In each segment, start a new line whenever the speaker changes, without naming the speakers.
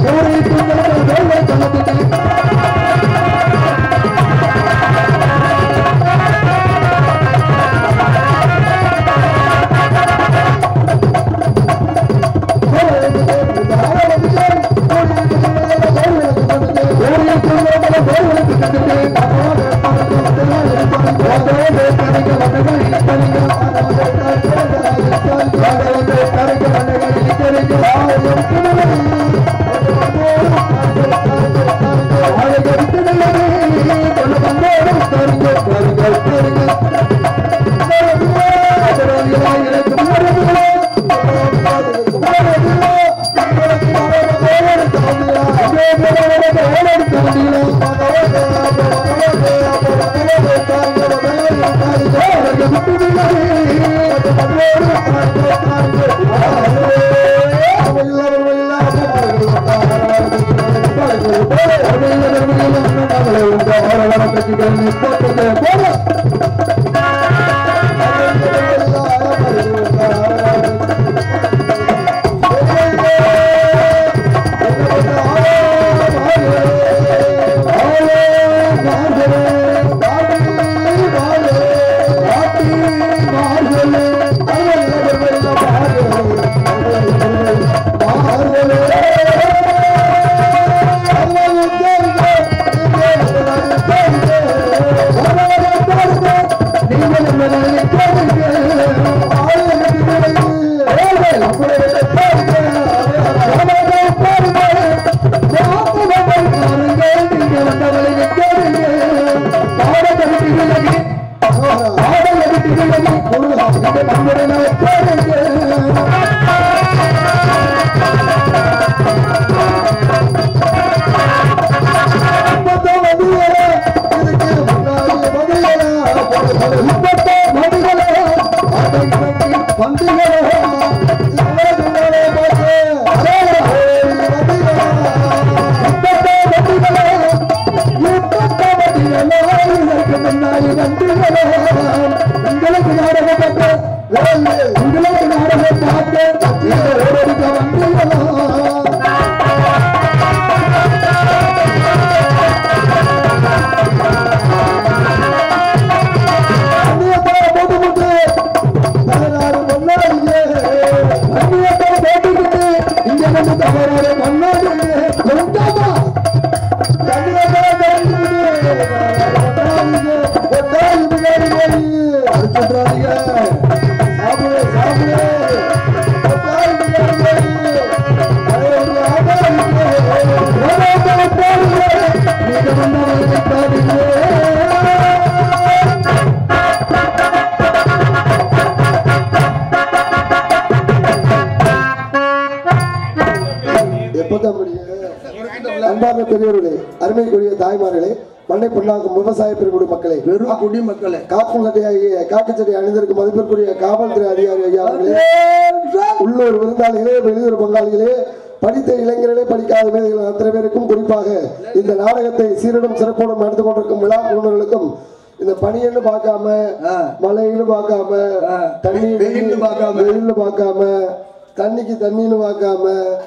எப்பதான் முடியும் அன்பார்ந்த பெரியவர்களே அருமைக்குரிய தாய்மார்களே மண்ணை பொன்னாக்கும் விவசாய பெருங்குடி மக்களே
வெறும் குடிமக்களே
காக்கும் கட்டையாகிய காக்குச்சட்டை அணிந்திருக்கும் மதிப்பிற்குரிய காவல்துறை அதிகாரி ஐயா அவர்களே உள்ளூர் விருந்தாளிகளே வெளியூர் பங்காளிகளே படித்த இளைஞர்களே படிக்காத மேதைகள் அத்தனை பேருக்கும் குறிப்பாக இந்த நாடகத்தை சீரடும் சிறப்போடும் நடந்து கொண்டிருக்கும் விழா குழுவினர்களுக்கும் இந்த பனியன்னு பார்க்காம
ஆ.
மழைன்னு பார்க்காம
ஆ.
தண்ணி
வெயில்னு பார்க்காம.
வெயில்னு பார்க்காம தண்ணிக்கு தண்ணின்னு பார்க்காம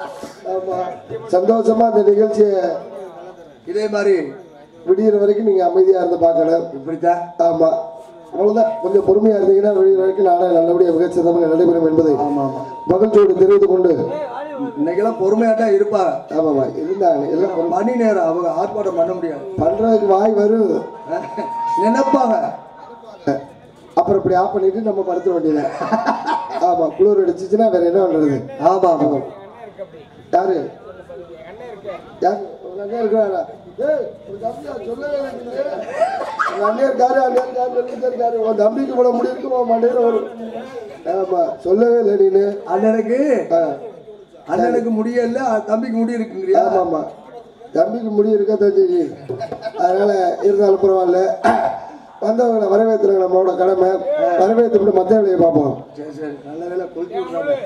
ஆமா சந்தோஷமா இந்த நிகழ்ச்சியை
இதே மாதிரி
விடியிற வரைக்கும் நீங்க அமைதியா இருந்து பார்க்கணும்
இப்படித்தான்
ஆமா அவ்வளவுதான் கொஞ்சம் பொறுமையா இருந்தீங்கன்னா விடிய வரைக்கும் நாடகம் நல்லபடியாக மிகச்சிறந்த நடைபெறும் என்பதை
ஆமா ஆமா
மகிழ்ச்சியோடு தெரிவித்துக் கொண்டு
இன்னைக்கெல்லாம் பொறுமையாட்டா இருப்பாங்க
ஆமாமா இருந்தாங்க எல்லாம் பொறுமை.
மணி நேரம் அவங்க ஆர்ப்பாட்டம் பண்ண முடியாது
பண்றதுக்கு வாய் வரும்
நினைப்பாங்க
அப்புறம் இப்படி ஆஃப் பண்ணிட்டு நம்ம படுத்த வேண்டியது ஆமா குளிர் அடிச்சிச்சுன்னா வேற என்ன பண்றது
ஆமா ஆமா
யாரு யாரு உங்க அண்ணன் இருக்கிறாரா ஏய், உங்க தம்பியா சொல்லவே இல்லை நீங்க. உங்க அண்ணன் இருக்காரு, அண்ணன் இருக்காரு, அண்ணன் இருக்காரு. உன் தம்பிக்கு இவ்வளவு முடி இருக்கு, உன் மண்டையில வரும். ஆமா சொல்லவே இல்லை நீனு
அண்ணனுக்கு
ஆ,
அண்ணனுக்கு முடியல தம்பிக்கு முடி இருக்குங்கிறியா
ஆமா ஆமா தம்பிக்கு முடி இருக்க தெரிஞ்சு அதனால இருந்தாலும் பரவாயில்ல வந்தவங்களை வரவேற்றுங்க நம்மளோட கடமை வரவேற்று விட்டு மற்ற வேலையை பார்ப்போம்
சரி சரி நல்ல வேலை கொளுத்தி விட்றாங்க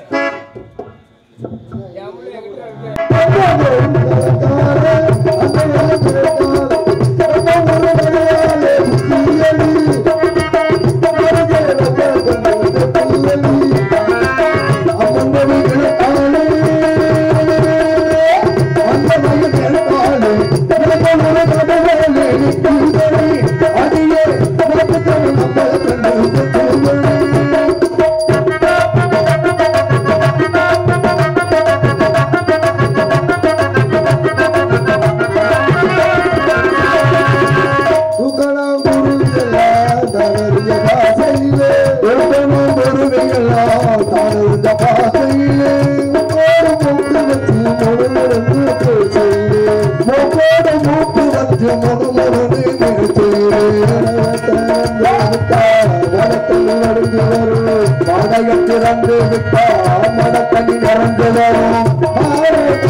அம்மன்
மூப்பு வந்து முழு முழுது மடையத்து வந்து விட்டா மடத்தனி நிறைந்து வரும்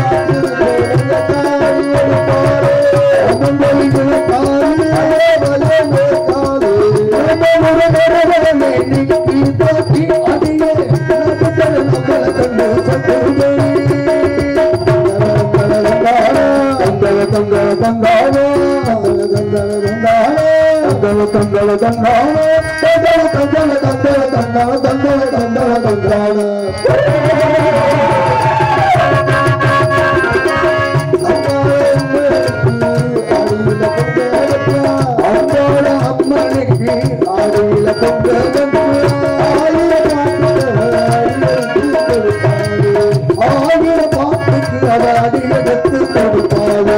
அம்மாட அம்மனுக்கு ஆடியில ஆகிற பாட்டுக்கு அவ அடியெடுத்து கொடுப்பாரு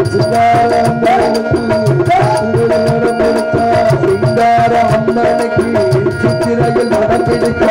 சிங்கார அம்மனுக்கு சித்திரையில் நடப்பிடிக்கா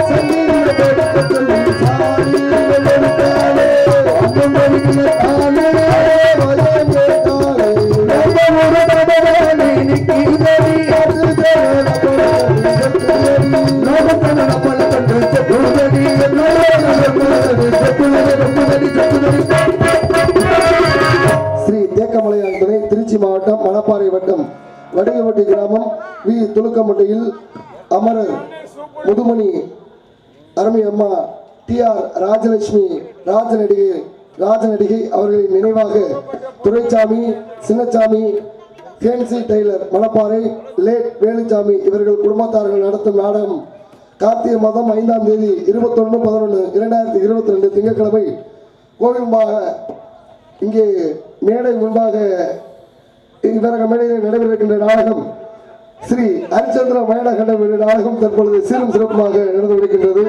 ஸ்ரீ தேக்கமலையான் துணை திருச்சி மாவட்டம் மணப்பாறை வட்டம் வடுகப்பட்டி கிராமம் வி துலுக்கம்பட்டியில் அமரர் முதுமணி அருமை அம்மா டி ஆர் ராஜலட்சுமி ராஜ நடிகை ராஜ நடிகை அவர்களின் நினைவாக Duraisamy Chinnasamy fancy tailor Manapparai late Velusamy இவர்கள் குடும்பத்தார்கள் நடத்தும் நாடகம் கார்த்திகை மாதம் ஐந்தாம் தேதி இருபத்தொன்று பதினொன்று இரண்டாயிரத்தி இருபத்தி ரெண்டு திங்கட்கிழமை கோவில் முன்பாக இங்கே மேடை முன்பாக இவரக மேடையில் நடைபெறுகின்ற நாடகம் ஸ்ரீ ஹரிச்சந்திர மயண கண்டம் என்ற நாடகம் தற்பொழுது சீரும் சிறப்புமாக நடந்து முடிக்கின்றது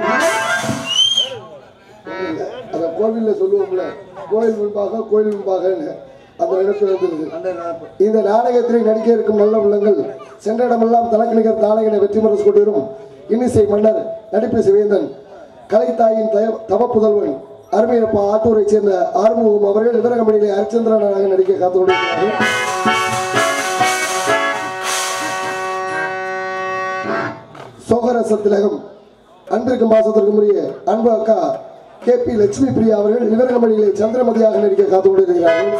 அந்த கோவில்ல சொல்லுவோம்ல கோயில் முன்பாக கோயில் முன்பாக அந்த இடத்துல இருந்தது இந்த நாடகத்தில் நடிக்க இருக்கும் நல்ல உள்ளங்கள் சென்ற இடமெல்லாம் தலக்கணிகர் தானகனை வெற்றி முரசு கொண்டிரும் இன்னிசை மன்னர் நடிப்பு சிவேந்தன் கலைத்தாயின் தய தவ புதல்வன் அருமையப்பா ஆத்தூரை சேர்ந்த ஆறுமுகம் அவர்கள் விவரகமணியிலே ஹரிச்சந்திரனாக நடிக்க காத்து கொண்டிருக்கிறார்கள் சோகரச திலகம் அன்பிற்கும் பாசத்திற்கும் உரிய அன்பு அக்கா கே பி லட்சுமி பிரியா அவர்கள் விவரகமணியிலே சந்திரமதியாக நடிக்க காத்து கொண்டிருக்கிறார்கள்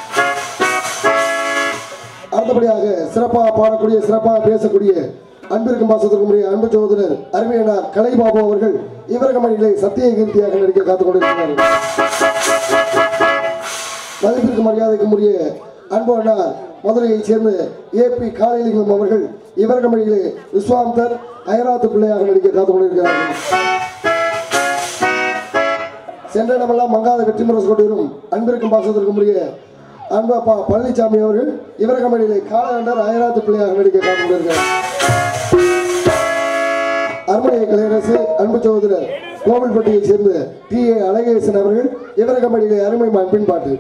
அடுத்தபடியாக சிறப்பாக பாடக்கூடிய சிறப்பாக பேசக்கூடிய அன்பிற்கும் பாசத்திற்கும் உரிய அன்பு சகோதரர் அருமையனார் கலைபாபு அவர்கள் இவரகமணியிலே சத்திய கீர்த்தியாக நடிக்க காத்துக் கொண்டிருக்கிறார்கள் மதிப்பிற்கு மரியாதைக்கும் உரிய அன்பு அண்ணார் மதுரையைச் சேர்ந்த ஏ பி காளிலிங்கம் அவர்கள் இவரகமணியிலே விஸ்வாந்தர் அயராத்து பிள்ளையாக நடிக்க காத்துக் கொண்டிருக்கிறார்கள் சென்ற இடமெல்லாம் மங்காத வெற்றி முரசு கொண்டிரும் அன்பிற்கும் பாசத்திற்கும் உரிய அன்பு அப்பா பழனிசாமி அவர்கள் இவரகமணியிலே காலகண்டர் அயராத்து பிள்ளையாக நடிக்க காத்துக் கொண்டிருக்கிறார் அருமனைய கலையரசு அன்பு சகோதரர் கோவில்பட்டியைச் சேர்ந்த டி ஏ அழகேசன் அவர்கள் இவரகமணியிலே அருமை அன்பின் பாட்டு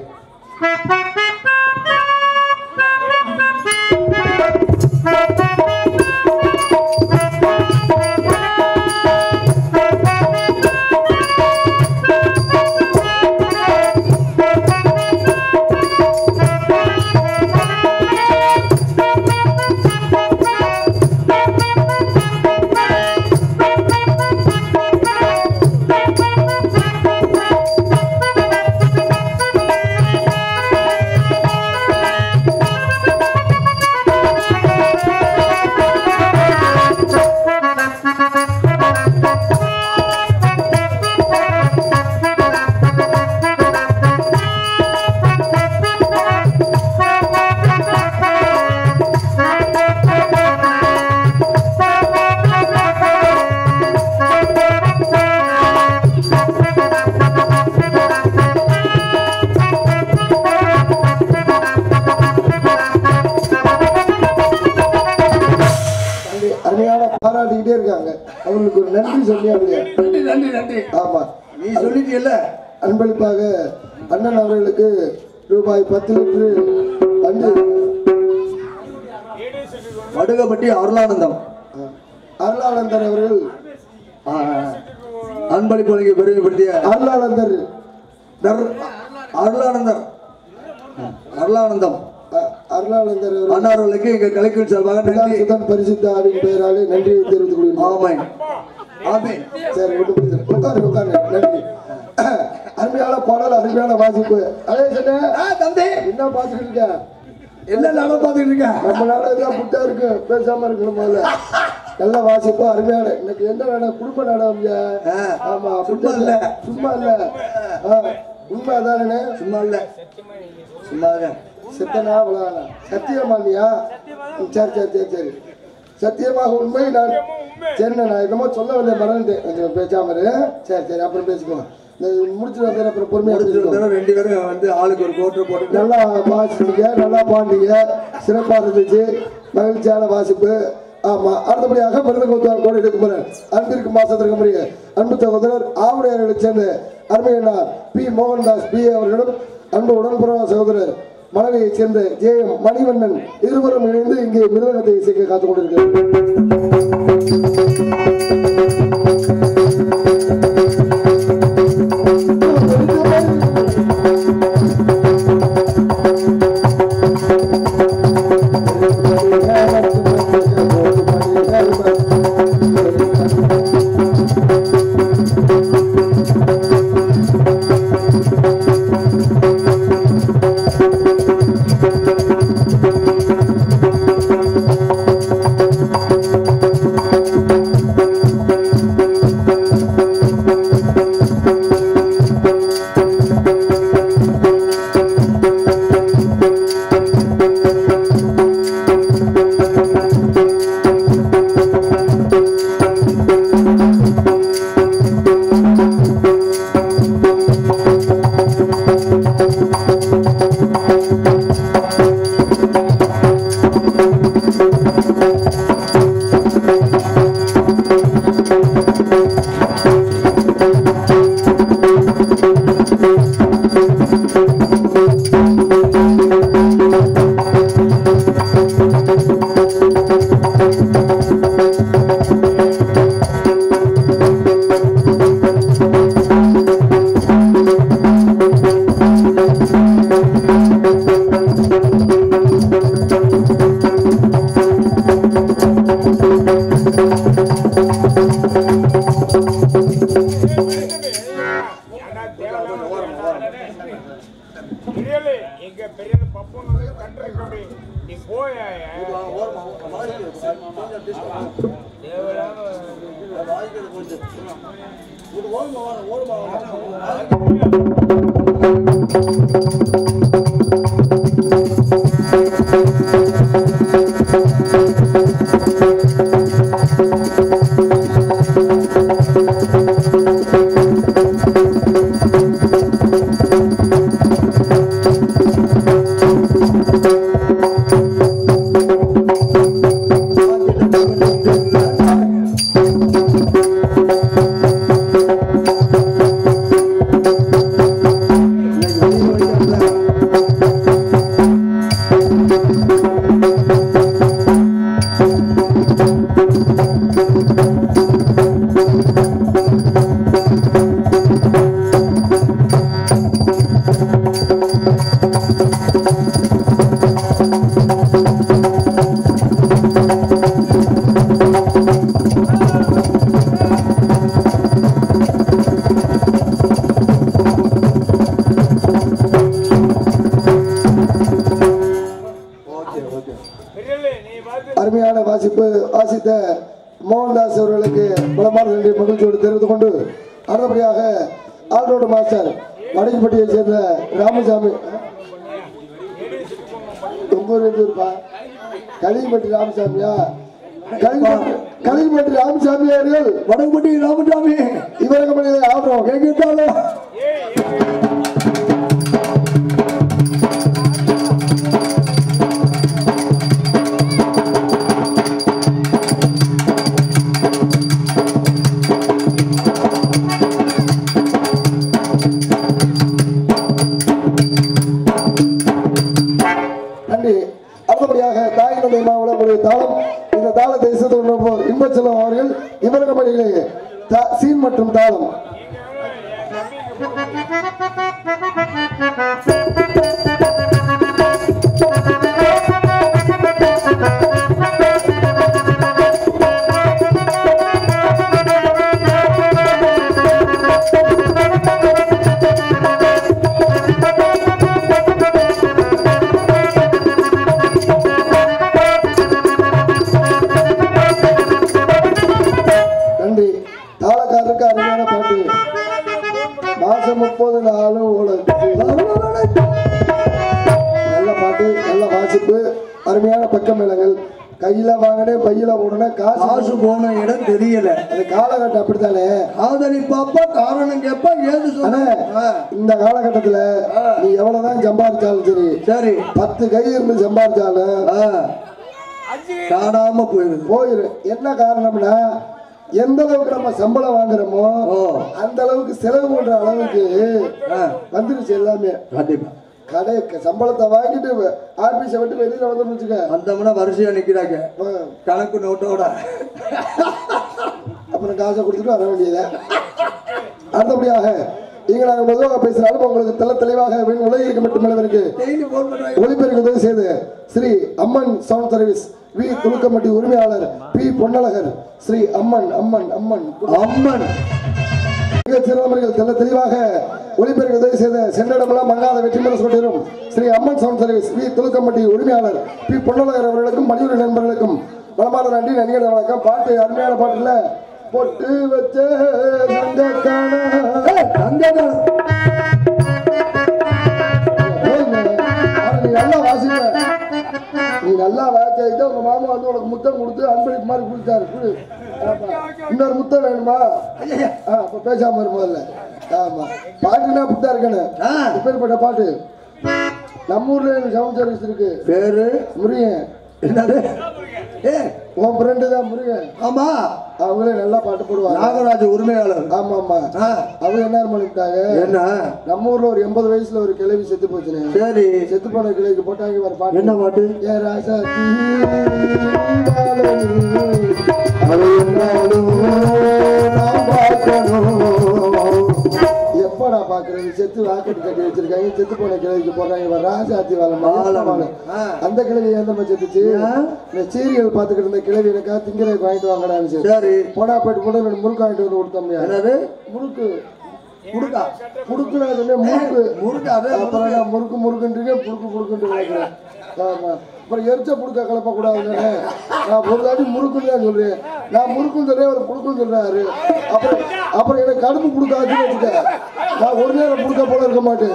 அருமை- அருமையான பாராட்டிக்கிட்டே இருக்காங்க அவங்களுக்கு ஒரு நன்றி சொல்லியா இல்லையா
நன்றி நன்றி நன்றி
ஆமா
நீ சொல்லிட்டியல்ல
அன்பளிப்பாக அண்ணன் அவர்களுக்கு ரூபாய் பத்து லிட்டரு அண்ணு
வடுகப்பட்டி அருளானந்தம்
அருளானந்தர் அவர்கள்
ஆ, அன்பளிப்பு வழங்கி பெருமைப்படுத்திய
அருளானந்தர்
தர்- அருளானந்தர் அருளானந்தம்
அ- அருளானந்தர் அவர்கள்
அன்னார்களுக்கு எங்க கலைக்குழு சார்பாக நன்றி
சுதன் பரிசுத்த ஆவின் பெயராலே நன்றியை தெரிவித்துக் கொள்கிறேன்
ஆமை ஆமை
சரி ஒன்றும் பிரச்சனை இல்லை. உட்காரு உட்காரு நன்றி அருமையான பாடல் அருமையான வாசிப்பு அதே சொன்ன
ஆ, தம்பி
என்ன பார்த்துட்டு இருக்க
என்ன நானும் பார்த்துட்டு இருக்கேன்
நம்ம நாடகம் புட்டா இருக்கு பேசாம இருக்கணும் முதல்ல நல்ல வாசிப்பு அருமையான இன்னைக்கு என்ன நாடகம் குடும்ப நாடகம் ஐயா.
ஆ,
ஆமா
சும்மா
புட்டா
இல்ல.
சும்மா இல்ல ஆ, உண்மை அதானே
சும்மா இல்ல சும்மா இல்ல
சித்தனா விளையாடா சத்தியமானியா ம், சரி சரி சரி சரி சத்தியமாக உண்மை நான் சரி நான் என்னமோ சொல்ல வந்தேன் மறந்துட்டேன் கொஞ்சம் பேசாம இரு சரி சரி அப்புறம் பேசிக்குவோம் இந்த முடிச்சுட்டு வந்தேன் அப்புறம் பொறுமையா
முடிச்சு
பேசிக்குவோம்
வந்தோம் ரெண்டு பேரும் வந்து ஆளுக்கு ஒரு கோட்டை போட்டு
நல்லா வாசிச்சீங்க நல்லா பாண்டீங்க சிறப்பாக இருந்துச்சு மகிழ்ச்சியான வாசிப்பு ஆமா அடுத்தபடியாக பெருந்தகோத்தார் கோடி எடுக்குமரன் அன்பிற்கு மாசத்திற்கு முறைய அன்பு சகோதரர் ஆவுடையார்களை சேர்ந்த அருமையண்ணார் பி மோகன்தாஸ் பி அவர்களும் அன்பு உடன்புற சகோதரர் மனைவியைச் சேர்ந்த ஜே எம் மணிவண்ணன் இருவரும் இணைந்து இங்கே மிருதகத்தை இசைக்க காத்துக் கொண்டிருக்கிறார்
பெரியலே எங்க பெரியல பப்பன் வந்து கண்டிருக்கோடி நீ போய பெரியலே நீ பார்த்து
அருமையான வாசிப்பு வாசித்த மோகன்தாஸ் அவர்களுக்கு பலமான நன்றி மகிழ்ச்சியோடு தெரிவித்துக் கொண்டு அடுத்தபடியாக ஆல்ரோடு மாஸ்டர் வடக்குப்பட்டியை சேர்ந்த ராமசாமி ரொம்ப இருப்பா களிமட்டி ராமசாமியா களிமட்டி களிமட்டி ராமசாமி அவர்கள்
வடகுப்பட்டி ராமசாமி
இவருக்கு மனித ஆபரம்
கேட்கிட்டாலும்
நன்றி அடுத்தபடியாக தாய் தந்தை மாவட்ட தாளம் இந்த தாளத்தை இசைத்துள்ளோர் இன்பச்செல்வம் அவர்கள் இவரக மணிகளே தா- சீன் மற்றும் தாளம்
நீங்க என் தம்பிக்கு
நல்ல வாசிப்பு அருமையான பக்க மேளங்கள் கையில வாங்கினே பையில போடனே காசு
காசு போன இடம் தெரியல
இந்த காலகட்டம் அப்படித்தானே
காதலி பாப்பா காரணம் கேப்பா ஏது
அண்ணே
சொன்ன
இந்த காலகட்டத்துல நீ எவ்வளவுதான் சம்பாதிச்சாலும் சரி
சரி
பத்து கை இருந்து சம்பாதிச்சாலும்
ஆ. காணாம போயிருது
போயிரு என்ன காரணம்னா எந்த அளவுக்கு நம்ம சம்பளம் வாங்குறோமோ
ஓ
அந்த அளவுக்கு செலவு பண்ற அளவுக்கு
ஆ.
வந்துருச்சு எல்லாமே
கண்டிப்பா
கடை சம்பளத்தை வாங்கிட்டு ஆபீஸை விட்டு வெளியில வந்து வச்சுக்க
வந்தோம்னா வரிசையா நிக்கிறாங்க கணக்கு நோட்டோட
அப்புறம் காசை கொடுத்துட்டு வர வேண்டியது அடுத்தபடியாக நீங்க நாங்கள் பொதுவாக பேசினாலும் உங்களுக்கு தெள்ள தெளிவாக வேணும் உலகிற்கு மட்டுமல்லவருக்கு
டெய்லி போன் பண்றாங்க
ஒளிபெருக்கு உதவி செய்து Shri Amman sound service V Thulukkampatti உரிமையாளர் பி பொன்னழகர் ஸ்ரீ அம்மன் அம்மன் அம்மன்
அம்மன்
மிகச் சிறந்தவர்கள் தெல்ல தெளிவாக ஒளிபெருக்கு உதவி செய்த சென்னிடமெல்லாம் மங்காத வெற்றி பெற சொல்லிடும் Shri Amman sound service V Thulukkampatti உரிமையாளர் பி பொன்னழகர் அவர்களுக்கும் மணியூரி நண்பர்களுக்கும் வளமான நன்றி நடிகர் வணக்கம் பாட்டு அருமையான பாட்டுல பொட்டு வச்ச சங்கக்கான
அங்கதான்
நீ நல்லா வாசிப்ப நீ நல்லா வாசிட்டு உங்க மாமா வந்து உனக்கு முத்தம் கொடுத்து அன்பளிப்பு மாதிரி கொடுத்தாரு குடு. ஆமா. இன்னொரு முத்தம் வேணுமா ஆ, அப்ப பேசாம இரு முதல்ல ஆமா பாட்டுனா அப்படித்தான் இருக்கணும்
ஆ.
இப்பேற்பட்ட பாட்டு நம்ம ஊர்ல எனக்கு சவுண்ட் சர்வீஸ் இருக்கு
பேரு
முருகன்
என்னது ஏ
உன் ஃப்ரெண்டு தான் முருகன்
ஆமா
அவங்களே நல்லா பாட்டு போடுவாங்க
நாகராஜ உரிமையாளர்
ஆமா ஆமா
ஆ,
அவங்க என்ன பண்ணிவிட்டாங்க
என்ன
நம்ம ஊர்ல ஒரு எண்பது வயசுல ஒரு கிழவி செத்து போச்சுனே
சரி
செத்து போன கிளைக்கு போட்டாங்க ஒரு பாட்டு
என்ன பாட்டு
ஏ ராசா தீவாளனி,
அது என்னாலும்
நாம் பார்க்கணும். எப்படா பாக்குறது செத்து வாக்கெட்டு கட்டி வச்சிருக்காங்க செத்து போன கிளைக்கு போடுறாங்க இவன் ராசாத்தி வாழ
ஆ.
அந்த கிழவி ஏன் நம்ம செத்துச்சு
ஏன்?
இந்த சீரியல் பாத்துக்கிட்டு இருந்த கிழவி எனக்கா திங்கிறதுக்கு வாங்கிட்டு வாங்கடான்னு சரி
சரி
போனா போயிட்டு போட்டு ரெண்டு முறுக்கு வாங்கிட்டு வந்து கொடுத்தோம்யா
என்னது
முறுக்கு முடுக்கா முடுக்குனா சொன்னே முறுக்கு
முறுக்கு, அதே
அப்புறம் நான் முறுக்கு முறுக்குன்றீங்க புடுக்கு புடுக்குன்ட்டு கேட்குறேன் ஆமா அப்புறம் எரிச்ச புடுக்க கலப்ப கூடாதுன்னு நான் ஒரு தாட்டி முறுக்குன்னு தான் சொல்றேன் நான் முறுக்குன்னு சொல்றேன் அவர் புடுக்குன்னு சொல்றாரு அப்புறம் அப்புறம் எனக்கு கடுப்பு புடுக்காச்சுன்னு வச்சுக்க நான் ஒரு நேரம் புடுக்க போல இருக்க மாட்டேன்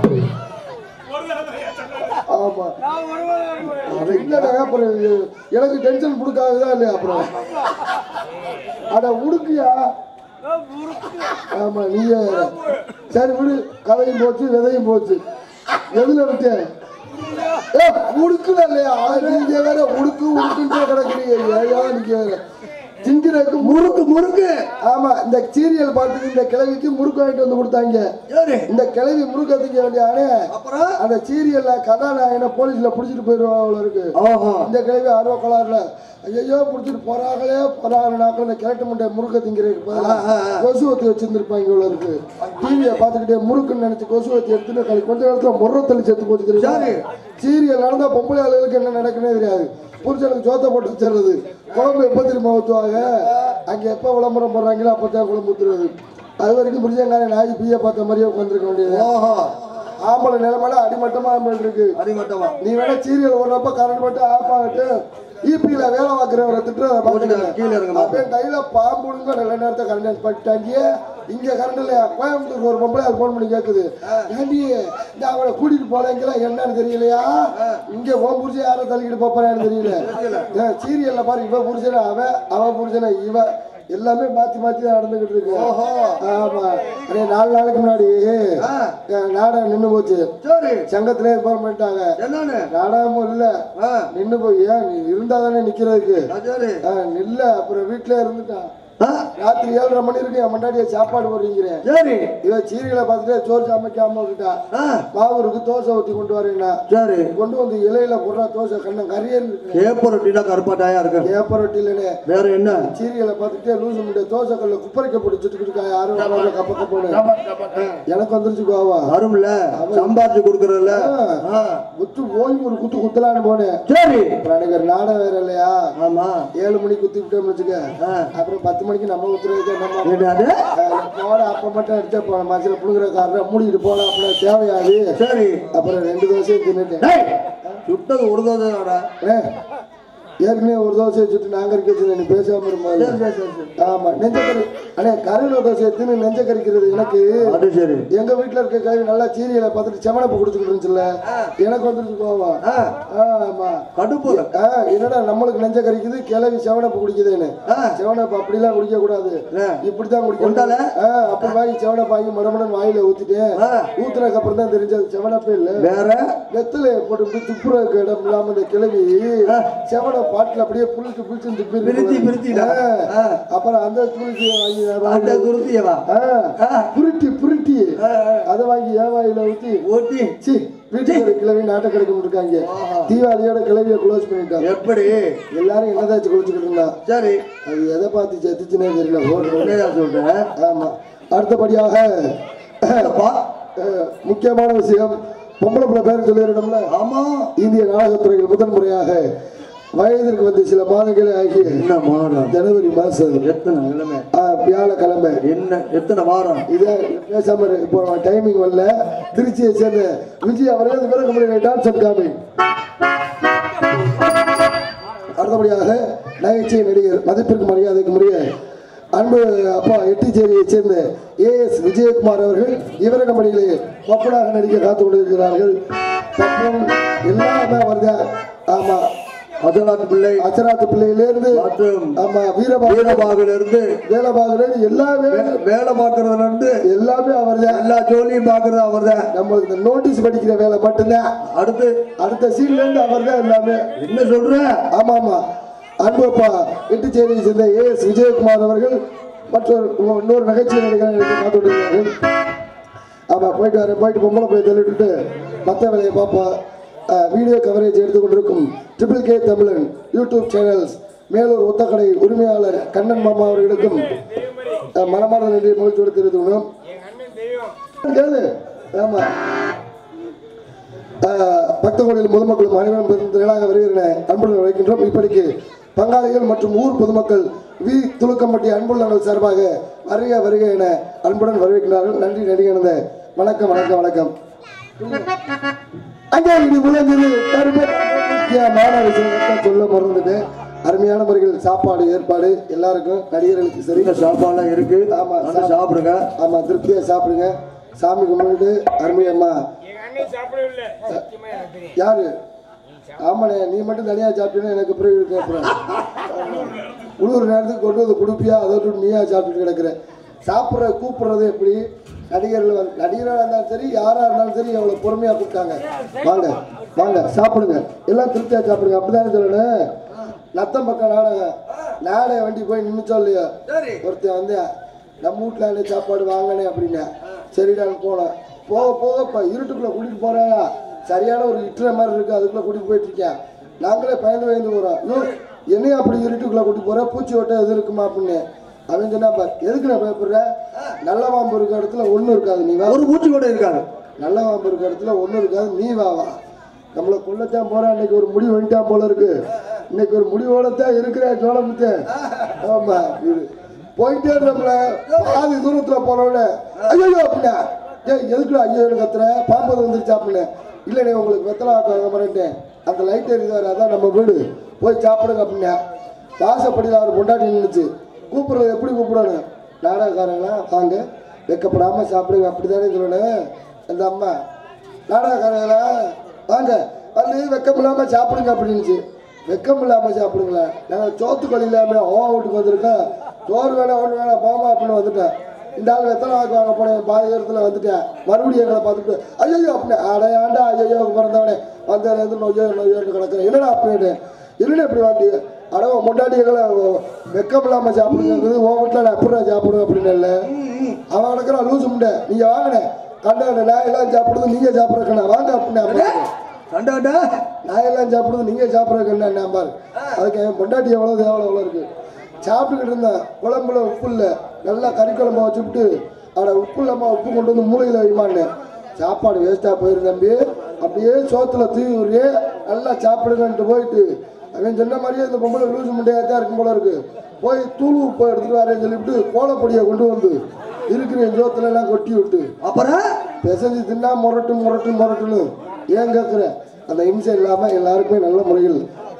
ஆமா அது இல்லைடா அப்புறம் இது- எனக்கு டென்ஷன் புடுக்காதுதான் இல்லையா அப்புறம் அட உடுக்கியா ஆமா நீ சரி விடு கதையும் போச்சு விதையும் போச்சு எதுல விட்டேன் ஏ உடுக்குல இல்லையா நீங்க வேற உடுக்கு உடுக்குன்னு கிடக்குறீங்க ஏயா நீங்க வேற திங்கிறதுக்கு முறுக்கு முறுக்கு ஆமா இந்த சீரியல் பார்த்துட்டு இந்த கிழவிக்கு முறுக்கு வாங்கிட்டு வந்து கொடுத்தாங்க
சரி
இந்த கிழவி முறுக்க திங்க வேண்டியானே
அப்புறம்
அந்த சீரியல்ல கதாநாயகனை போலீஸ்ல புடிச்சிட்டு போயிருவா அவ்வளோ இருக்கு
ஓஹோ
இந்த கிழவி ஆர்வ கலாறுல ஐயோ புடிச்சிட்டு போறாங்களே போறாங்கனாக்க இந்த கிழட்டு முட்டை முறுக்க திங்கிறதுக்கு பதிலா
ஆ, ஆ, ஆ.
கொசு வத்தி வச்சிருந்துருப்பாங்க இவ்வளோ இருக்கு டிவியை பார்த்துக்கிட்டே முறுக்குன்னு நினைச்சு கொசு வத்தி எடுத்துன்னு கழி- கொஞ்ச நேரத்துல முறை தள்ளி செத்து போச்சு தெரியுமா
சரி.
சீரியல் நடந்தா பொம்பளை ஆளுகளுக்கு என்ன நடக்குன்னே தெரியாது புருஷனுக்கு ஜோத்த போட்டு வச்சிடுறது குழம்பு எப்போ திரும்ப ஊற்றுவாங்க அங்க எப்போ விளம்பரம் போடுறாங்களோ அப்பதான் குழம்பு ஊத்துறது அது வரைக்கும் புருஷங்காரன் நாய் பீய பார்த்த மாதிரியே உட்காந்துருக்க வேண்டியது
ஓஹோ
ஆம்பளை நிலைமையில அடிமட்டமா ஆம்பளை இருக்கு
அடிமட்டமா
நீ வேணா சீரியல் ஓடுறப்ப கரண்ட் மட்டும் ஆஃப் ஆகட்டு ஈபியில வேலை பார்க்குறவரை திட்டுறத
கீழே
பாத்துக்க
இருங்க
அப்படியே கையில பாம்புடுங்க நல்ல நேரத்தை கரண்ட் பட்டாங்க இங்க கரண்ட் இல்லையா கோயம்புத்தூருக்கு ஒரு பொம்பளை ஃபோன் பண்ணி கேக்குது ஏண்டி இந்த அவளை கூட்டிட்டு போலங்களா என்னன்னு தெரியலையா இங்க உன் புருஷன் யாரை தள்ளிக்கிட்டு போறான்னு தெரியல சீரியல்ல பாரு இவ புருஷன அவ அவ புருஷன இவ எல்லாமே மாத்தி மாத்தி தான் நடந்துகிட்டு இருக்கு ஆமா அதே நாலு நாளைக்கு முன்னாடி
ஆ.
அஹ், நாடகம் நின்னு போச்சு
சரி
சங்கத்திலே ஏற்பாடு பண்ணிட்டாங்க
என்னன்னு
நாடகமும் இல்ல
ஆ
நின்னு போய் ஏன் நீ இருந்தா தானே நிக்கிறதுக்கு
ஆ, சரி
ஆ, நில்ல அப்புறம் வீட்டுல இருந்துட்டான்
ஆ
ராத்திரி ஏழரை மணி இருக்கு என் முன்னாடியே சாப்பாடு போடுறீங்கிறேன்
சரி
இவன் சீரியலை பார்த்துட்டு சோறு சமைக்காம விட்டுட்டா
ஆ
மாவு இருக்கு தோசை ஊத்தி கொண்டு வரேன்னா
சரி
கொண்டு வந்து இலையில போடுறா தோசை கண்ணன் கரியன்னு இருக்கு
கேப்ப ரொட்டினா கருப்பாட்டாயா இருக்கு
ஏப்ப ரொட்டிலனே
வேற என்ன
சீரியலை பார்த்துட்டு லூசு முட்டை தோசை கல்ல குப்பரைக்க பிடிச்சிட்டு இருக்கா யாரும் வராம கப்ப கப்பனு எனக்கு வந்துருச்சு கோவா
வரும்ல சம்பாதிச்சு கொடுக்கறதுல ஆ
குத்து ஓய்வு ஒரு குத்து குத்தலான்னு போனேன்
சரி
அப்புறம் அன்னைக்கு ஒரு நாடகம் வேற இல்லையா
ஆமா
ஏழு மணிக்கு குத்தி விட்டோம்னு வச்சுக்க
ஆ.
அப்புறம் பத்து மணிக்கு நம்ம ஊத்துறதுக்கு நம்ம
என்னது
அஹ், போட அப்ப மட்டும் அடிச்சா போன மசில புழுங்குற காரணம் மூடிட்டு போலாம் அப்படின்னா தேவையாது
சரி
அப்புறம் ரெண்டு தோசையும் தின்னுட்டேன்
டேய் சுத்தது ஒரு தோசைடா
ஏ, ஏற்கனவே ஒரு தோசை வச்சுட்டு நாங்க இருக்க வச்சு நீ பேசாம இருப்பாரு
சரி சரி சரி சரி
ஆமா நெஞ்சக்கறி அண்ணே கருவில தோசை எடுத்துன்னு நெஞ்ச கறிக்கிறது எனக்கு
அது சரி
எங்க வீட்டுல இருக்க கறி நல்லா சீரியலை பார்த்துட்டு செவனப்பு குடிச்சுக்கிட்டு இருந்துச்சுல்ல எனக்கு வந்துருச்சு கோவம்
ஆ
ஆமா
கடுப்பு
ஆ, என்னடா நம்மளுக்கு நெஞ்ச கறிக்குது கிளவி செவனப்பு குடிக்குதுன்னு
ஆ.
செவனப்பு அப்படிலாம் குடிக்க கூடாது
ஆ.
இப்படித்தான்
உண்டால?
குடிக்கணும் ஆ, அப்படி வாங்கி செவனப்பு வாங்கி மடமடன் வாயில ஊத்திட்டேன்
ஆ.
ஊத்துனதுக்கு அப்புறம் தான் தெரிஞ்சது செவனப்பே இல்ல
வேற
வெத்தலைய போட்டு இப்படி துப்புறதுக்கு இடம் இல்லாம இந்த கிளவி செவன பாட்டில் அப்படியே புளிச்சு புளிச்சு துப்பி
பிரித்தி, பிரித்திடா.
ஆ. அப்புறம் அந்த துளிச்சி வாங்கி நான்
அந்த
வாங்கி-
குருத்தியவா
ஆ. புருட்டி புருட்டி அதை வாங்கி ஏன் வாயில ஊத்தி
ஓட்டி
சி வீட்டுக்கு ஒரு கிளவி நாட்டை கிடைக்க இருக்காங்க தீபாவளியோட கிளவியை க்ளோஸ் பண்ணிட்டாங்க
எப்படி
எல்லாரும் என்னதாச்சும் குளிச்சுக்கிட்டு இருந்தா
சரி
அது எதை பார்த்து செத்துச்சுன்னே தெரியல ஓடுறது
உண்மையா சொல்றேன்
ஆமா அடுத்தபடியாக
அப்பா,
அஹ், முக்கியமான விஷயம் பொம்பளை பிள்ளை பேர் சொல்லிடணும்ல
ஆமா
இந்திய நாடகத்துறையில் முதன் முறையாக வயதிற்கு வந்து சில மாதங்களே ஆகி
என்ன வாரம்
ஜனவரி மாசம்
எத்தனை கிழமை
ஆஹ், வியாழக்கிழமை
என்ன எத்தனை வாரம்
இதை பேசாம இரு. இப்போ டைமிங் வரல திருச்சியை சேர்ந்த விஜய் அவர்கள் இந்த பிறகு முடியும் டான்ஸ் அண்ட் காமி அடுத்தபடியாக நகைச்சுவை நடிகர் மதிப்பிற்கு மரியாதைக்கு முறைய அன்பு அப்பா எட்டிச்சேரியை சேர்ந்த ஏஎஸ் விஜயகுமார் அவர்கள் இவரக மணிகளே பப்பனாக நடிக்க காத்து கொண்டிருக்கிறார்கள் பப்பம் எல்லாமே வருதா ஆமா
அசலாத்து பிள்ளை
அச்சராத்து பிள்ளையிலேருந்து
மற்றும்
ஆமா வீரபாக
வீரபாகுல இருந்து
வேலபாகலேருந்து எல்லாமே
வே- வேலை பார்க்கறதுல இருந்து
எல்லாமே அவர்தான்
எல்லா ஜோலியும் பார்க்கறது அவர்தான்
நம்மளுக்கு இந்த நோட்டீஸ் படிக்கிற வேலை மட்டும்தான்
அடுத்து
அடுத்த சீன்ல இருந்து அவர்தான் எல்லாமே
என்ன சொல்ற
ஆமா ஆமா அன்பப்பா எட்டுச்சேரியை சேர்ந்த ஏஎஸ் விஜயகுமார் அவர்கள் மற்றொரு இன்னொரு நகைச்சுவை நடிகர் காத்துள்ளார்கள் ஆமா போயிட்டு வரேன் போயிட்டு பொம்பளை போய் தள்ளிட்டு மற்ற வேலையை பார்ப்போம் அஹ், வீடியோ கவரேஜ் எடுத்துக்கொண்டிருக்கும் triple K Tamilan YouTube channels Melur Othakadai உரிமையாளர் கண்ணன் மாமா அவர்களுக்கும் அஹ், மனமார்ந்த நன்றி மகிழ்ச்சியோடு தெரிவித்துள்ளோம்
எங்க அண்ணன் தெய்வம்
கேளு ஆமா ஆஹ், பக்த கோடியில் பொதுமக்களும் அனைவரும் பெருந்திரளாக வருகின்றன அன்புடன் வைக்கின்றோம் இப்படிக்கு பங்காளிகள் மற்றும் ஊர் பொதுமக்கள் வி துலுக்கம்பட்டி அன்புள்ளவர்கள் சார்பாக வருக வருக என அன்புடன் வரவேற்கிறார்கள் நன்றி நடிகனந்த வணக்கம் வணக்கம் வணக்கம் அங்கே இது உலகில் முக்கியமான விஷயத்தை சொல்ல மறந்துட்டேன் அருமையான முறையில் சாப்பாடு ஏற்பாடு எல்லாருக்கும் நடிகர்களுக்கு சரி
இந்த சாப்பாடுலாம் இருக்கு
ஆமா,
வந்து சாப்பிடுங்க
ஆமா திருப்தியா சாப்பிடுங்க சாமி கும்பிட்டு அருமையம்மா
எங்க அண்ணன் சாப்பிடவில்லை சத்தியமா எனக்கு தெரியும்
யாரு ஆமாண்ணே நீ மட்டும் தனியா சாப்பிட்டீங்கன்னா எனக்கு அப்புறம் இருக்கு அப்புறம் உழுவுற நேரத்துக்கு கொண்டு வந்து கொடுப்பியா அதை விட்டு நீயா சாப்பிட்டுட்டு கிடக்குற சாப்பிட்ற கூப்பிடுறது எப்படி நடிகர்கள் வந்து நடிகராக இருந்தாலும் சரி யாராக இருந்தாலும் சரி எவ்வளோ பொறுமையாக கூப்பிட்டாங்க வாங்க வாங்க சாப்பிடுங்க எல்லாம் திருப்தியாக சாப்பிடுங்க அப்படிதானே சொல்லணும் நத்தம் பக்கம் நாடகம் நாடகம் வண்டி போய் நின்றுச்சோ இல்லையோ
சரி
ஒருத்தன் வந்து நம்ம வீட்டில் என்ன சாப்பாடு வாங்கினே அப்படின்னா சரிடான்னு போனேன் போக போக இப்போ இருட்டுக்குள்ளே கூட்டிகிட்டு போகிறாயா சரியான ஒரு இட்டுற மாதிரி இருக்குது அதுக்குள்ளே கூட்டிகிட்டு போயிட்டு இருக்கேன் நாங்களே பயந்து பயந்து போகிறோம் ஐயோ என்னையும் அப்படி இருட்டுக்குள்ளே கூட்டிட்டு போகிறேன் பூச்சி ஓட்ட எது இருக்குமா அப்படின்னு அவன் சொன்னா பார் எதுக்கு நான் பயப்படுற நல்ல பாம்பு இருக்க இடத்துல ஒன்றும் இருக்காது நீ வா
ஒரு பூச்சி கூட இருக்காது
நல்ல பாம்பு இருக்க இடத்துல ஒன்றும் இருக்காது நீ வா வா நம்மளை கொல்லத்தான் போறா இன்னைக்கு ஒரு முடிவு வந்துட்டான் போல இருக்கு இன்னைக்கு ஒரு முடிவோட தான் இருக்கிறேன் சோழமுத்தேன் ஆமா இது போயிட்டே நம்மள பாதி தூரத்துல போனோட ஐயோ அப்படின்னா ஏய் எதுக்குடா ஐயோ கத்துற பாம்பு வந்துருச்சா அப்படின்னு இல்லைண்ணே உங்களுக்கு வெத்தலை ஆக்க வாங்க மாட்டேன் அந்த லைட் எரியுதாரு அதான் நம்ம வீடு போய் சாப்பிடுங்க அப்படின்னா வாசப்படியில் அவர் கொண்டாடி நின்றுச்சு கூப்பிடுறது எப்படி கூப்பிடணும் நாடகக்காரங்களாம் வாங்க வெக்கப்படாம சாப்பிடுங்க அப்படிதானே சொல்லணும் அந்த அம்மா நாடகக்காரங்களா வாங்க வந்து வெக்கம் இல்லாம சாப்பிடுங்க அப்படின்னுச்சு வெக்கம் இல்லாம சாப்பிடுங்களா நாங்கள் சோத்துக்கள் இல்லாம ஓ வீட்டுக்கு வந்திருக்கோம் சோறு வேணாம் ஒன்று வேணாம் போமா அப்படின்னு வந்துட்டேன் இந்த ஆள் வெத்தலை வாக்கு வாங்க போனேன் பாதி இடத்துல வந்துட்டேன் மறுபடியும் எங்களை பார்த்துட்டு ஐயோ அப்படின்னு அடையாண்டா ஐயோ பிறந்தவனே வந்ததுலேருந்து நொய்யோ நொய்யோன்னு கிடக்குறேன் என்னடா அப்படின்னு என்னடா இப்படி வாண்டி அடவ முன்னாடி எங்களை வெக்கம் இல்லாம சாப்பிடுங்கிறது உன் வீட்டில் நான் எப்படி சாப்பிடுவேன் அப்படின்னு இல்லை அவன் கிடக்குறான் லூசு முண்டை நீங்க வாங்கின கண்ட நான் எல்லாம் சாப்பிடுறது நீங்க சாப்பிட்றக்கண்ணா வாங்க அப்படின்னு
கண்டாண்டா
நான் எல்லாம் சாப்பிடுறது நீங்க சாப்பிட்றக்கண்ணா நான் பாரு அதுக்கு என் பொண்டாட்டி எவ்வளோ எவ்வளோ எவ்வளோ இருக்கு சாப்பிட்டுக்கிட்டு இருந்தேன் குழம்புல உப்பு இல்லை நல்லா கறி குழம்பு வச்சுவிட்டு அட உப்பு இல்லாமல் உப்பு கொண்டு வந்து மூளையில் வைமான்னு சாப்பாடு வேஸ்ட்டாக போயிரு தம்பி அப்படியே சோத்துல தூவி விடுறியே நல்லா சாப்பிடுங்கன்ட்டு போயிட்டு அவன் சொன்ன மாதிரியே இந்த பொம்பளை லூசு முண்டையாக தான் இருக்கும் போல இருக்கு போய் தூள் உப்பு எடுத்துட்டு வரேன்னு சொல்லிவிட்டு கோலப்பொடியை கொண்டு வந்து இருக்கிற என் சோத்துல எல்லாம் கொட்டி விட்டு
அப்புறம்
பிசைஞ்சு தின்னா முரட்டு முரட்டு முரட்டுன்னு ஏன் கேட்குற அந்த இம்சை இல்லாமல் எல்லாருக்குமே நல்ல முறையில்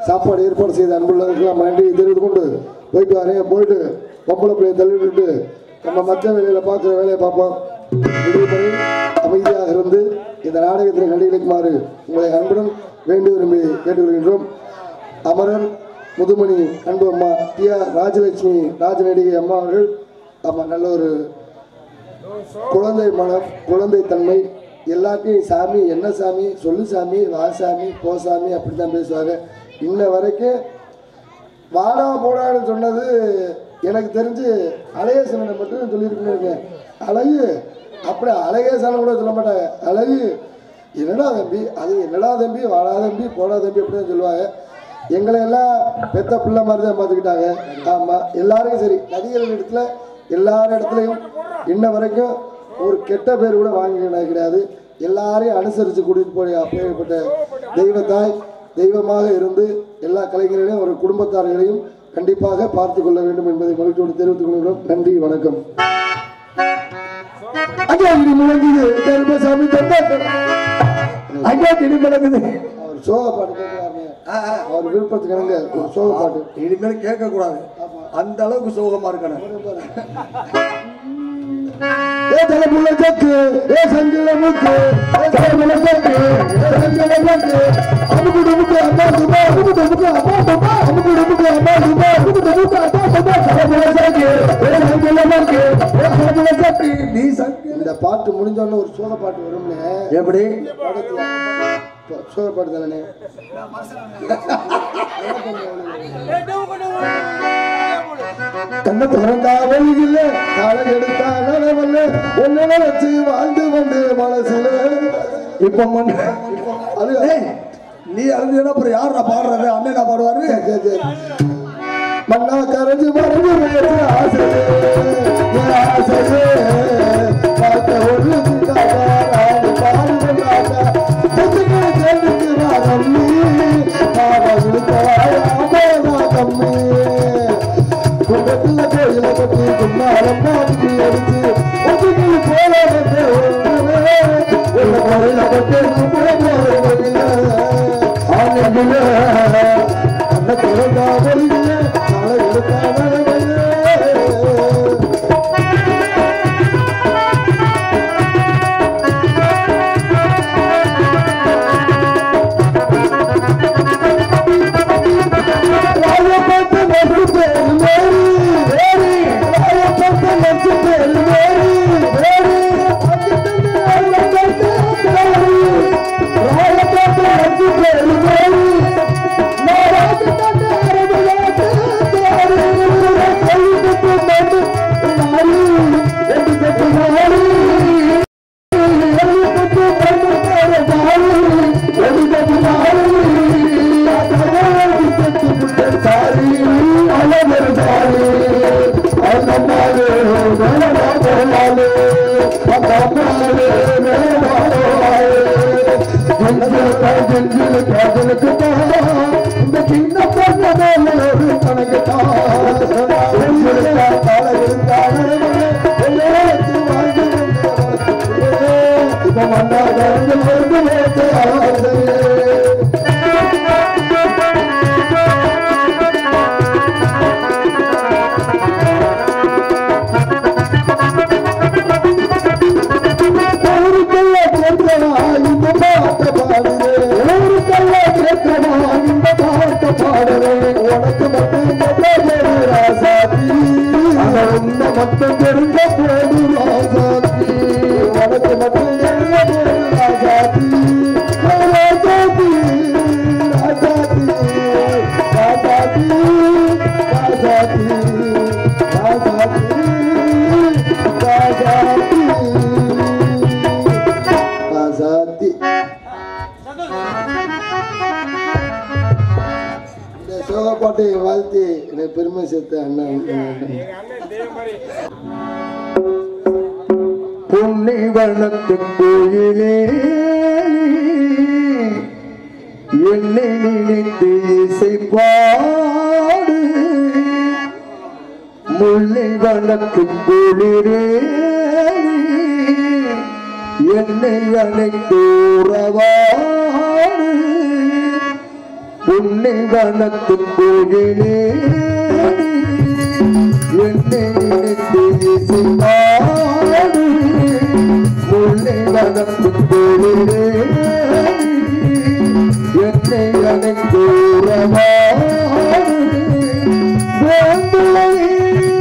சாப்பாடு ஏற்பாடு செய்த அன்புள்ளவர்களுக்கெல்லாம் நன்றி தெரிவித்து கொண்டு போயிட்டு வரேன் போயிட்டு பொம்பளை பிள்ளையை தள்ளிவிட்டு நம்ம மற்ற வேலையில பார்க்குற வேலையை பார்ப்போம் விடுமுறை அமைதியாக இருந்து இந்த நாடகத்தில் நடிகளுக்குமாறு உங்களை அன்புடன் வேண்டி விரும்பி கேட்டுக்கொள்கின்றோம் அமரர் முதுமணி அன்பு அம்மா டி ஆர் ராஜலட்சுமி ராஜ நடிகை அம்மா அவர்கள் ஆமாம் நல்ல ஒரு குழந்தை மனம் குழந்தை தன்மை எல்லாத்தையும் சாமி என்ன சாமி சொல்லு சாமி வா சாமி போ சாமி அப்படி தான் பேசுவாங்க இன்ன வரைக்கும் வாடா போடான்னு சொன்னது எனக்கு தெரிஞ்சு அழகேசனை மட்டும் சொல்லியிருக்கேன் அழகு அப்படி அழகேசனை கூட சொல்ல மாட்டாங்க அழகு என்னடா தம்பி அது என்னடா தம்பி வாடா தம்பி போடா தம்பி அப்படி தான் சொல்லுவாங்க எங்களை எல்லாம் பெத்த பிள்ளை மாதிரி தான் பார்த்துக்கிட்டாங்க ஆமாம் எல்லாருக்கும் சரி நடிகர்கள் இடத்துல எல்லார் இடத்துலையும் இன்ன வரைக்கும் ஒரு கெட்ட பேர் கூட வாங்கினது கிடையாது எல்லாரையும் அனுசரித்து கூட்டிகிட்டு போய் அப்பேற்பட்ட தெய்வத்தாய் தெய்வமாக இருந்து எல்லா கலைஞர்களையும் ஒரு குடும்பத்தார்களையும் கண்டிப்பாக பார்த்து கொள்ள வேண்டும் என்பதை மகிழ்ச்சியோடு தெரிவித்துக் கொள்கிறோம் நன்றி வணக்கம்
அங்கே இடி முழங்குது கருப்பசாமி தந்தாட்டம் அங்கே இடி முழங்குது
அவர் சோக பாட்டு கேட்கலாமே அவர் விருப்பத்துக்கு இணங்க ஒரு சோக பாட்டு
இனிமேல் கேட்க கூடாது அந்த அளவுக்கு சோகமா இருக்கணும்
ஏ தலைமுள்ள சக்கு ஏ சங்கில முக்கு ஏ தலைமுள்ள சக்கு ஏ சங்கில முக்கு அமுக்கு டுமுக்கு அம்மா சுபா அமுக்கு டுமுக்கு அம்மா சுபா அமுக்கு டுமுக்கு அம்மா சுபா அமுக்கு டுமுக்கு அம்மா சுபா தலைமுள்ள சக்கு ஏ சங்கில முக்கு ஏ தலைமுள்ள சக்கு
நீ சங்கு
இந்த பாட்டு முடிஞ்சோடனே ஒரு சோக பாட்டு வரும்னு
எப்படி
படத்துல இப்ப சோக பாட்டு தானே கண்ணை திறந்தா வழியில் காலை எடுத்தா நனவல்ல ஒன்னு நினைச்சு வாழ்ந்து வந்து மனசுல
இப்ப மண்
அது
ஏய், நீ அறிஞ்சா அப்புறம் யாரா பாடுறது அண்ணனா பாடுவாரு
சரி, சரி. மண்ணா கரைஞ்சு மறைஞ்சு வேறு ஆசையே என் ஆசையே பார்த்த ஒரு சிந்தாதா, நாடு பாடு கொண்டாடா. சொத்துக்களை தேடிக்கு வா தம்பி, பாவம் இழுக்கவாயா, அம்மாவா தம்பி. கும்பத்துல கோயில கட்டி கும்மாரம் பாடி அடிச்சு ஒதுக்கி போல வந்து ஒன்றுமே உள்ள கோயில கட்டி கும்பிட போறதில்லை ஆனந்திலே அந்த திறந்தா வழியிலே நாளை எடுத்தா நடவையே ராயப்பட்ட நெசு பேரு மேரி மேரி ராயப்பட்ட நெசு பேரு மேரி மேரி ராயப்பட்ட நெசு பேரு மேரி இந்த சின்ன பொண்ணு கணக்கு இப்ப மண்டா ஊருக்குள்ள கேட்கவா இந்த பாட்ட பாடுவே ஊருக்குள்ள கேட்கவா இந்த பாட்ட பாடுவே உனக்கு மட்டும் தெரிஞ்ச ராசாத்தி உன்னை மட்டும் தெரிஞ்ச போது ராசாத்தி உனக்கு மட்டும் தெரிஞ்ச போது ராசாத்தி ராசாத்தி ராசாத்தி ராசாத்தி ராசாத்தி ராசாத்தி ராசாத்தி ராசாத்தி இந்த சோகப்பாட்டை வாழ்த்தி எனக்கு பெருமை சேர்த்த அண்ணன்
எங்க அண்ணன் தேவ மாதிரி
பொன்னை வளர்த்து கோயிலே என்னை நினைத்து இசை பாடு முல்லை வளர்த்து குளிரே என்னை அழைத்து உறவாடு உன்னை வளர்த்தும் போகிறே என்னை நினைத்து இசைப்பாடு உன்னை வளர்த்தும் போகிறே என்னை அழைத்து உறவாடு வேண்டுவனே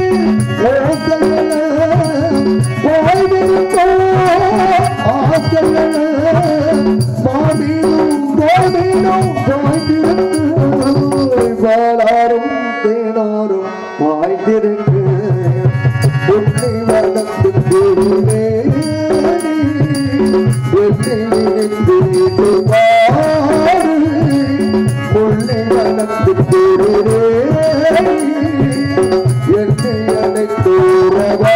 வாழாரும் தேனாரும் வாய்ந்திருக்கு உன்னை வளர்த்து கூறுவே என்னை நினைத்து பாடு உன்னை வளர்த்து கூறுவே என்னை அழைத்தோரவாடு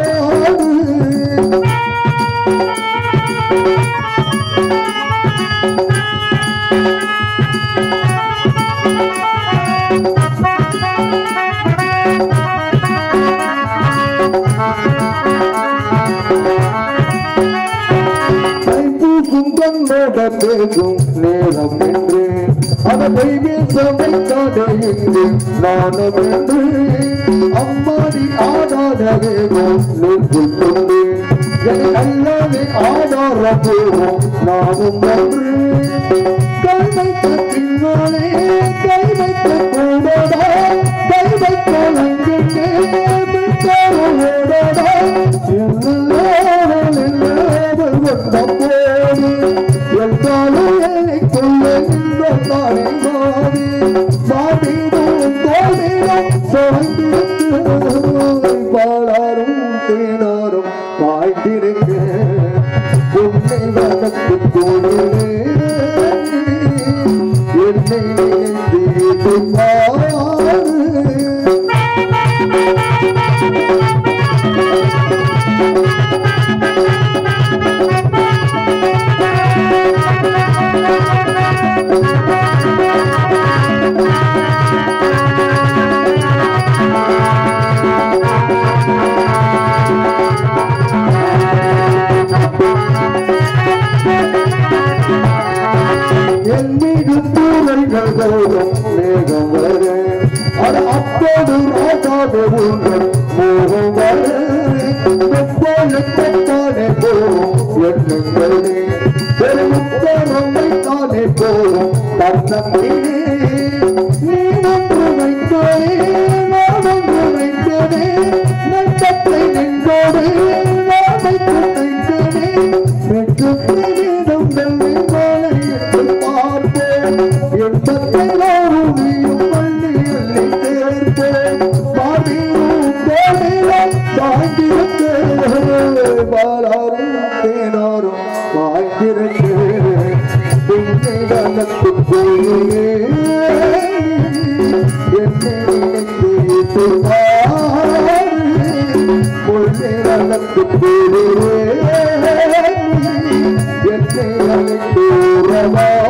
கைப்பூக்கும் கண்ணோட பேசும் நேரம் என்று அதை சமைக்காத இங்கு நானும் என்று அம்மாடி ஆடாத வேகம் நெஞ்சு கொண்டு என் அல்லாமே ஆடார போவோம் நானும் என்று கை வைத்த பின்னாலே கை வைத்த கூடடா கை வைத்த லங்கெங்கே விட்டாலும் ஓடடா இல்லாமல் இல்லாமல் வந்த போது எல்லாரும் என்னை கொள்ள நின்ற தானே மாறி மாறிடும் தோழிடும் சாய்ந்திருக்கு பாலாரும் தேனாரும் வாய்ந்திருக்க உன்னை வளர்த்து போடுவே என்னை நினைத்து பாரு என் மீது தூரங்கள் கௌரம் மேகம் வர அது அப்போது ராஜாத உங்கள் மோகம் வர எப்போதானே போகும் எண்ணுங்களே பெருமுத்தரமை தானே போகும் தன்னம்பினே நீ ஒன்று வைத்தோனே நான் ஒன்று வைத்தோனே நட்டத்தை நின்றோடு நான் வைத்து தைத்தோனே வெற்றி வீதம் வெள்ளை மாலை பார்ப்பேன் எண்பத்தெல்லாரும் நீயும் பள்ளி எல்லை சேர்ப்பேன் பாடியும் தேடியும் தாங்கியிருக்கேன் பாலாரும் தேனாரும் வாய்ந்திருக்கேன் உன்னை வளர்த்து போயே என்னை நினைத்து பாரு உன்னை வளர்த்து போயே என்னை அழைத்து உறவா